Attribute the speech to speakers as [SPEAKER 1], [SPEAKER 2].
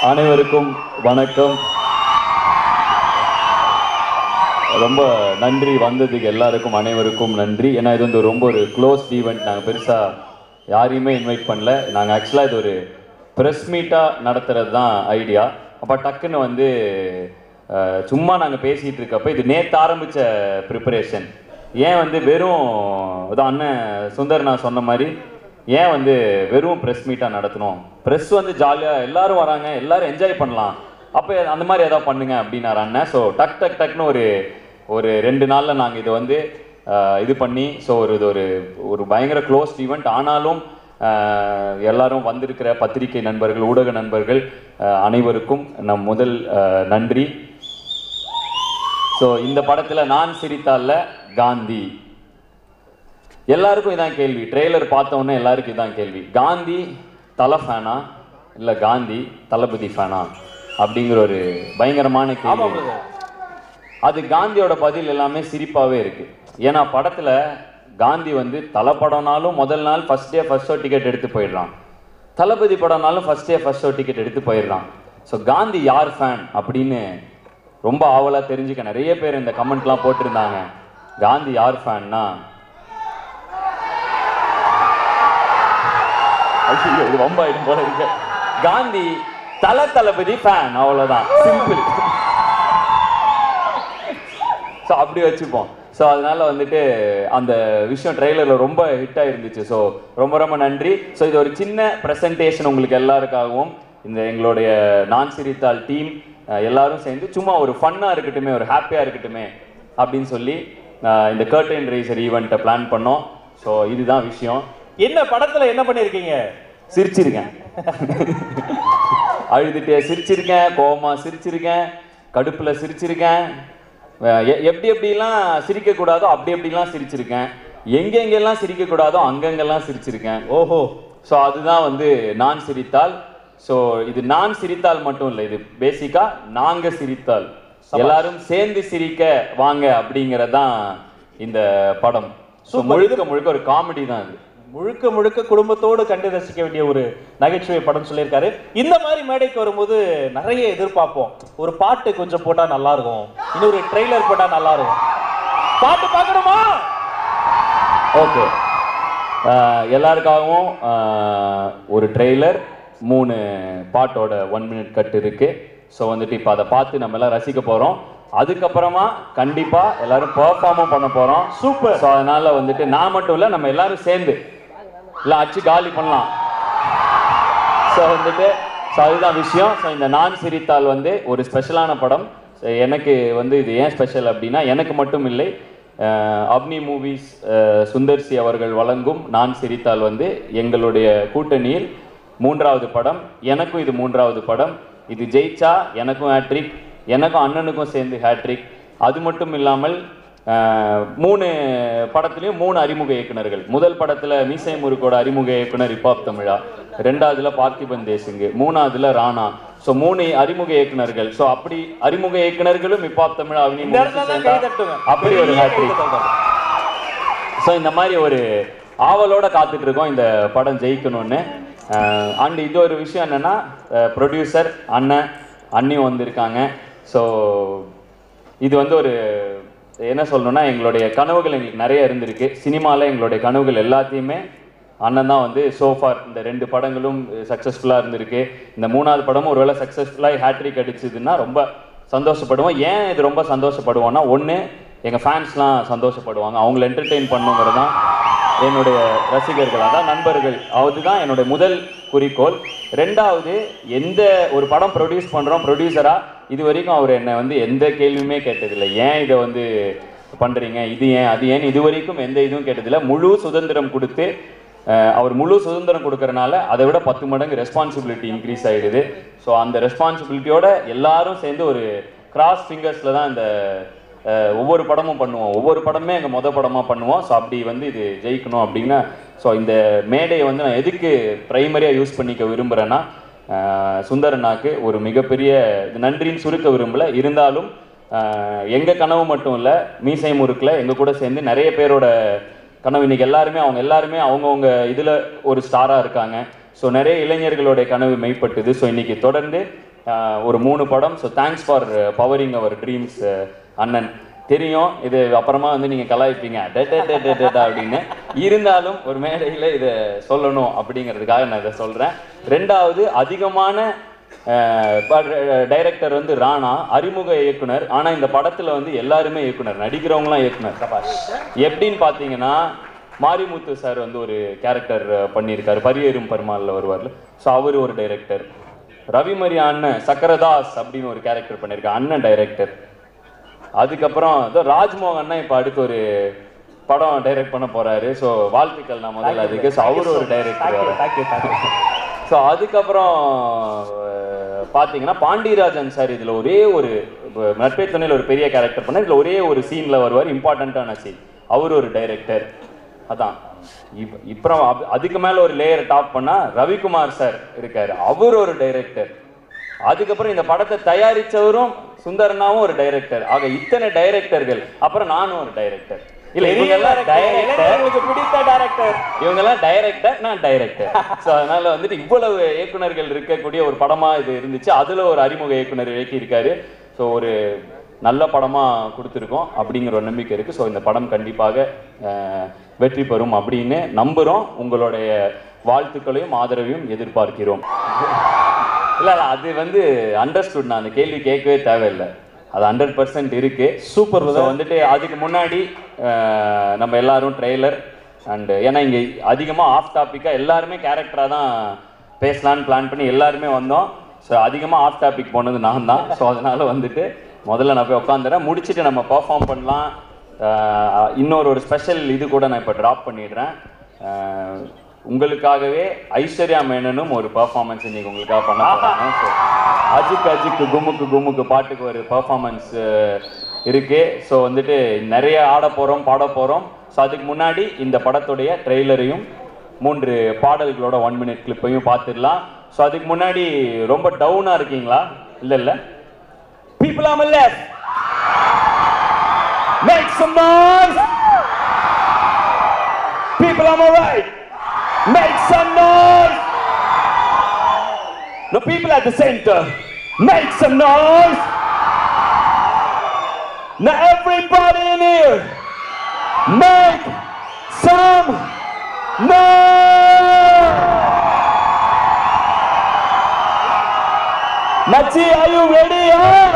[SPEAKER 1] அனைவருக்கும் வணக்கம் ரொம்ப நன்றி வந்ததுக்கு எல்லாருக்கும் அனைவருக்கும் நன்றி ஏன்னா இது வந்து ரொம்ப ஒரு க்ளோஸ் ஈவெண்ட் நாங்கள் பெருசாக யாரையுமே இன்வைட் பண்ணல நாங்கள் ஆக்சுவலாக இது ஒரு ப்ரெஸ் மீட்டாக நடத்துறது தான் ஐடியா அப்போ டக்குன்னு வந்து அஹ், சும்மா நாங்கள் பேசிகிட்டு இருக்கப்ப இது நேற்று ஆரம்பித்த ப்ரிப்பரேஷன் ஏன் வந்து வெறும் இதான் அண்ணன் சுந்தர் நான் சொன்ன மாதிரி ஏன் வந்து வெறும் ப்ரெஸ் மீட்டாக நடத்தணும் ப்ரெஸ் வந்து ஜாலியாக எல்லாரும் வராங்க எல்லாரும் என்ஜாய் பண்ணலாம் அப்போ அந்த மாதிரி ஏதாவது பண்ணுங்க அப்படின்னாரு அண்ணன் ஸோ டக் டக் டக்னு ஒரு ஒரு ரெண்டு நாளில் நாங்கள் இதை வந்து ஆஹ், இது பண்ணி ஸோ ஒரு இது ஒரு ஒரு பயங்கர க்ளோஸ் ஈவெண்ட் ஆனாலும் ஆஹ், எல்லாரும் வந்திருக்கிற பத்திரிகை நண்பர்கள் ஊடக நண்பர்கள் ஆஹ், அனைவருக்கும் நம் முதல் ஆஹ், நன்றி ஸோ இந்த படத்தில் நான் சிரித்தால்ல காந்தி எல்லாருக்கும் இதான் கேள்வி ட்ரெய்லர் பார்த்தோன்னே எல்லாருக்கும் இதான் கேள்வி காந்தி தலை ஃபேனா இல்லை காந்தி தளபதி ஃபேனா அப்படிங்கிற ஒரு பயங்கரமான கேள்வி அது காந்தியோட பதில் எல்லாமே சிரிப்பாகவே இருக்கு ஏன்னா படத்தில் காந்தி வந்து தலை படம்னாலும் முதல் நாள் first day first show ticket எடுத்து போயிடுறான் தளபதி படம்னாலும் first day first show ticket எடுத்து போயிடுறான் ஸோ காந்தி யார் ஃபேன் அப்படின்னு ரொம்ப ஆவலாக தெரிஞ்சுக்க நிறைய பேர் இந்த கமெண்ட்லாம் போட்டிருந்தாங்க காந்தி யார் ஃபேன்னா ஐயோ இது ரொம்ப ஆயிடும் போல இருக்கு காந்தி தல தளபதி ஃபேன் அவ்வளவுதான் சிம்பிள் ஸோ அப்படி வச்சுப்போம் ஸோ அதனால வந்துட்டு அந்த விஷயம் ட்ரெய்லரில் ரொம்ப ஹிட் ஆயிருந்துச்சு ஸோ ரொம்ப ரொம்ப நன்றி ஸோ இது ஒரு சின்ன ப்ரெசன்டேஷன் உங்களுக்கு எல்லாருக்காகவும் இந்த எங்களுடைய நான் சிரித்தால் டீம் எல்லாரும் சேர்ந்து சும்மா ஒரு ஃபன்னாக இருக்கட்டுமே ஒரு ஹாப்பியாக இருக்கட்டுமே அப்படின்னு சொல்லி அஹ், இந்த கர்டன் ரேசர் ஈவெண்ட்டை பிளான் பண்ணோம் ஸோ இதுதான் விஷயம்
[SPEAKER 2] என்ன படத்துல என்ன பண்ணிருக்கீங்க
[SPEAKER 1] சிரிச்சிருக்கேன் அழுதுட்டே சிரிச்சிருக்கேன் கோவமா சிரிச்சிருக்கேன் கடுப்புல சிரிச்சிருக்கேன் அஹ் எ- எப்படி எப்படிலாம் சிரிக்க கூடாதோ அப்படி எப்படிலாம் சிரிச்சிருக்கேன் எங்கெங்கெல்லாம் சிரிக்க கூடாதோ அங்கங்கெல்லாம் சிரிச்சிருக்கேன்
[SPEAKER 2] ஓஹோ
[SPEAKER 1] ஸோ அதுதான் வந்து நான் சிரித்தால் ஸோ இது நான் சிரித்தால் மட்டும் இல்லை இது பேசிக்கா நாங்க சிரித்தால் எல்லாரும் சேர்ந்து சிரிக்க வாங்க அப்படிங்கறதுதான் இந்த படம் ஸோ முழுக்க முழுக்க ஒரு காமெடி தான் இது
[SPEAKER 2] முழுக்க முழுக்க குடும்பத்தோடு கண்டு ரசிக்க வேண்டிய ஒரு நகைச்சுவை படம் சொல்லியிருக்காரு இந்த மாதிரி மேடைக்கு வரும்போது நிறைய எதிர்பார்ப்போம் ஒரு பாட்டு கொஞ்சம் போட்டா நல்லா இருக்கும் இன்னொரு ட்ரெய்லர் போட்டா நல்லா இருக்கும் பாட்டு பார்க்கணுமா
[SPEAKER 1] ஓகே எல்லாருக்காகவும் ஆஹ், ஒரு ட்ரெய்லர் மூணு பாட்டோட ஒன் மினிட் கட் இருக்கு ஸோ வந்துட்டு இப்போ அதை பார்த்து நம்ம எல்லாம் ரசிக்க போகிறோம் அதுக்கப்புறமா கண்டிப்பாக எல்லாரும் பெர்ஃபார்மும் பண்ண போகிறோம் சூப்பர் ஸோ அதனால வந்துட்டு நான் மட்டும் இல்லை நம்ம எல்லாரும் சேர்ந்து இல்லை அடிச்சு காலி பண்ணலாம் ஸோ வந்துட்டு ஸோ அதுதான் விஷயம் ஸோ இந்த நான் சிரித்தால் வந்து ஒரு ஸ்பெஷலான படம் So, எனக்கு வந்து இது ஏன் ஸ்பெஷல் அப்படின்னா எனக்கு மட்டும் இல்லை அஹ், அப்னி மூவிஸ் சுந்தர்சி அவர்கள் வழங்கும் நான் சிரித்தால் வந்து எங்களுடைய கூட்டணியில் மூன்றாவது படம் எனக்கும் இது மூன்றாவது படம் இது ஜெயிச்சா எனக்கும் ஹேட்ரிக் எனக்கும் அண்ணனுக்கும் சேர்ந்து ஹேட்ரிக் அது மட்டும் இல்லாமல் அஹ், மூணு படத்துலையும் மூணு அறிமுக இயக்குனர்கள் முதல் படத்துல மீசை முருகோட அறிமுக இயக்குனர் இப்பாப் தமிழா ரெண்டாவதுல பார்த்திபன் தேசிங்கு மூணாவதுல ராணா ஸோ மூணு அறிமுக இயக்குனர்கள் ஸோ அப்படி அறிமுக இயக்குனர்களும் இப்பாப் தமிழா அவனையும்
[SPEAKER 2] இந்த இடத்துல தான் கை தட்டுங்க
[SPEAKER 1] அப்படி ஒரு
[SPEAKER 2] பெரிய கை
[SPEAKER 1] ஹேட்ரிக்
[SPEAKER 2] தட்டுங்க.
[SPEAKER 1] ஸோ இந்த மாதிரி ஒரு ஆவலோட காத்துட்டு இருக்கோம் இந்த படம் ஜெயிக்கணும்னு அண்ட் இது ஒரு விஷயம் என்னன்னா ப்ரொடியூசர் அண்ணன் அண்ணியும் வந்திருக்காங்க ஸோ இது வந்து ஒரு என்ன சொல்லணும்னா எங்களுடைய கனவுகள் எங்களுக்கு நிறைய இருந்திருக்கு சினிமாவில் எங்களுடைய கனவுகள் எல்லாத்தையுமே அண்ணன் தான் வந்து சோஃபார் இந்த ரெண்டு படங்களும் சக்ஸஸ்ஃபுல்லாக இருந்திருக்கு இந்த மூணாவது படமும் ஒருவேளை சக்ஸஸ்ஃபுல்லாக ஹேட்ரிக் அடிச்சதுன்னா ரொம்ப சந்தோஷப்படுவோம் ஏன் இது ரொம்ப சந்தோஷப்படுவோம்னா ஒன்று எங்கள் ஃபேன்ஸ்லாம் சந்தோஷப்படுவாங்க அவங்கள என்டர்டெயின் பண்ணுங்கிறது தான் என்னுடைய ரசிகர்கள் அதான் நண்பர்கள் அதுதான் என்னுடைய முதல் குறிக்கோள் ரெண்டாவது எந்த ஒரு படம் ப்ரொடியூஸ் பண்ணுறோம் ப்ரொடியூசராக இது வரைக்கும் அவர் என்னை வந்து எந்த கேள்வியுமே கேட்டதில்லை ஏன் இதை வந்து பண்ணுறீங்க இது ஏன் அது ஏன் இது வரைக்கும் எந்த இதுவும் கேட்டதில்லை முழு சுதந்திரம் கொடுத்து அஹ், அவர் முழு சுதந்திரம் கொடுக்கறனால அதை விட பத்து மடங்கு ரெஸ்பான்சிபிலிட்டி இன்க்ரீஸ் ஆகிடுது ஸோ அந்த ரெஸ்பான்சிபிலிட்டியோட எல்லாரும் சேர்ந்து ஒரு கிராஸ் ஃபிங்கர்ஸில் தான் இந்த அஹ், ஒவ்வொரு படமும் பண்ணுவோம் ஒவ்வொரு படமே எங்கள் மொத படமாக பண்ணுவோம் ஸோ அப்படி வந்து இது ஜெயிக்கணும் அப்படின்னா ஸோ இந்த மேடையை வந்து நான் எதுக்கு ப்ரைமரியாக யூஸ் பண்ணிக்க விரும்புகிறேன்னா அஹ், சுந்தரனாக்கு ஒரு மிகப்பெரிய இது நன்றின்னு சுருக்க விரும்பல இருந்தாலும் எங்கள் கனவு மட்டும் இல்லை மீசை முறுக்கில் எங்கள் கூட சேர்ந்து நிறைய பேரோட கனவு இன்னைக்கு எல்லாருமே அவங்க எல்லாருமே அவங்கவுங்க இதில் ஒரு ஸ்டாராக இருக்காங்க ஸோ நிறைய இளைஞர்களுடைய கனவு மெய்ப்பட்டுது ஸோ இன்னைக்கு தொடர்ந்து அஹ், ஒரு மூணு படம் so thanks for powering our dreams அண்ணன் தெரியும் இது அப்புறமா வந்து நீங்க கலாய்ப்பீங்க டே, டே, டே, டே, டே, டே அப்படின்னு இருந்தாலும் ஒரு மேடையில இதை சொல்லணும் அப்படிங்கிறதுக்காக நான் இதை சொல்றேன் ரெண்டாவது அதிகமான டைரக்டர் வந்து ராணா அறிமுக இயக்குனர் ஆனா இந்த படத்துல வந்து எல்லாருமே இயக்குனர் நடிக்கிறவங்களாம் இயக்குனர் எப்படின்னு பாத்தீங்கன்னா மாரிமுத்து சார் வந்து ஒரு கேரக்டர் பண்ணியிருக்காரு பரியேறும் பருமாள்ல வருவார்ல ஸோ அவர் ஒரு டைரக்டர் ரவிமரி அண்ணன் சக்கரதாஸ் அப்படின்னு ஒரு கேரக்டர் பண்ணியிருக்காரு அண்ணன் டைரக்டர் அதுக்கப்புறம் இதோ ராஜ்மோகன் இப்போ அடுத்து ஒரு படம் டைரக்ட் பண்ண போறாரு ஸோ வாழ்த்துக்கள் நான் முதல்ல அதுக்கு ஸோ அவர் ஒரு டைரக்டர்
[SPEAKER 2] தேங்க்யூ தேங்க்யூ
[SPEAKER 1] ஸோ அதுக்கப்புறம் அஹ், பார்த்தீங்கன்னா பாண்டியராஜன் சார் இதில் ஒரே ஒரு இப்ப நட்பே துணையில் ஒரு பெரிய கேரக்டர் பண்ண இதில் ஒரே ஒரு சீனில் வருவார் இம்பார்ட்டண்ட்டான சீன் அவர் ஒரு டைரக்டர் அதான் இப் இப்புறம் அப்- அதுக்கு மேலே ஒரு லேயர் டாப் பண்ணால் ரவிக்குமார் சார் இருக்காரு அவர் ஒரு டைரக்டர் அதுக்கப்புறம் இந்த படத்தை தயாரிச்சவரும் சுந்தரனாவும் ஒரு டைரக்டர் ஆக இத்தனை டைரக்டர்கள் அப்புறம் நானும் ஒரு டைரக்டர் இல்ல இவங்க எல்லாம் டைரக்டர்
[SPEAKER 2] உங்களுக்கு பிடித்த டைரக்டர்
[SPEAKER 1] இவங்கெல்லாம் டைரக்டர் நான் டைரக்டர் ஸோ அதனால வந்துட்டு இவ்வளவு இயக்குனர்கள் இருக்கக்கூடிய ஒரு படமா இது இருந்துச்சு அதுல ஒரு அறிமுக இயக்குனர் இயக்கி இருக்காரு ஸோ ஒரு நல்ல படமா கொடுத்துருக்கோம் அப்படிங்கிற ஒரு நம்பிக்கை இருக்கு ஸோ இந்த படம் கண்டிப்பாக அஹ், வெற்றி பெறும் அப்படின்னு நம்புறோம் உங்களுடைய வாழ்த்துக்களையும் ஆதரவையும் எதிர்பார்க்கிறோம் இல்ல இல்ல அது வந்து அண்டர்ஸ்டுட் நான் அந்த கேள்வி கேட்கவே தேவையில்லை அது ஹண்ட்ரட் பர்சன்ட் இருக்கு
[SPEAKER 2] சூப்பர்
[SPEAKER 1] ஸோ வந்துட்டு அதுக்கு முன்னாடி அஹ், நம்ம எல்லாரும் ட்ரெய்லர் அண்ட் ஏன்னா இங்கே அதிகமாக ஆஃப் டாப்பிக்காக எல்லாருமே கேரக்டராக தான் பேசலான்னு பிளான் பண்ணி எல்லாருமே வந்தோம் ஸோ அதிகமாக ஆஃப் டாபிக் போனது நான் தான் ஸோ அதனால வந்துட்டு முதல்ல நான் போய் உட்காந்துறேன் முடிச்சுட்டு நம்ம பர்ஃபார்ம் பண்ணலாம் அஹ், இன்னொரு ஒரு ஸ்பெஷல் இது கூட நான் இப்போ ட்ராப் பண்ணிடுறேன் அஹ், உங்களுக்காகவே ஐஸ்வர்யா மேனனும் ஒரு பர்ஃபார்மன்ஸ் இன்னைக்கு உங்களுக்காக பண்ண போறாங்க ஸோ அஜிக் அஜிக் குமுக்கு குமுக்கு பாட்டுக்கு ஒரு பர்ஃபார்மன்ஸ் இருக்கு ஸோ வந்துட்டு நிறைய ஆட போறோம் பாட போறோம் ஸோ அதுக்கு முன்னாடி இந்த படத்துடைய ட்ரெய்லரையும் மூன்று பாடல்களோட ஒன் மினிட் கிளிப்பையும் பார்த்துடலாம் ஸோ அதுக்கு முன்னாடி ரொம்ப டவுனா இருக்கீங்களா இல்ல இல்ல people am left make some noise people am right Make some noise! The people at the center, make some noise! Now everybody in here, make some noise! Machi, are you ready? Huh?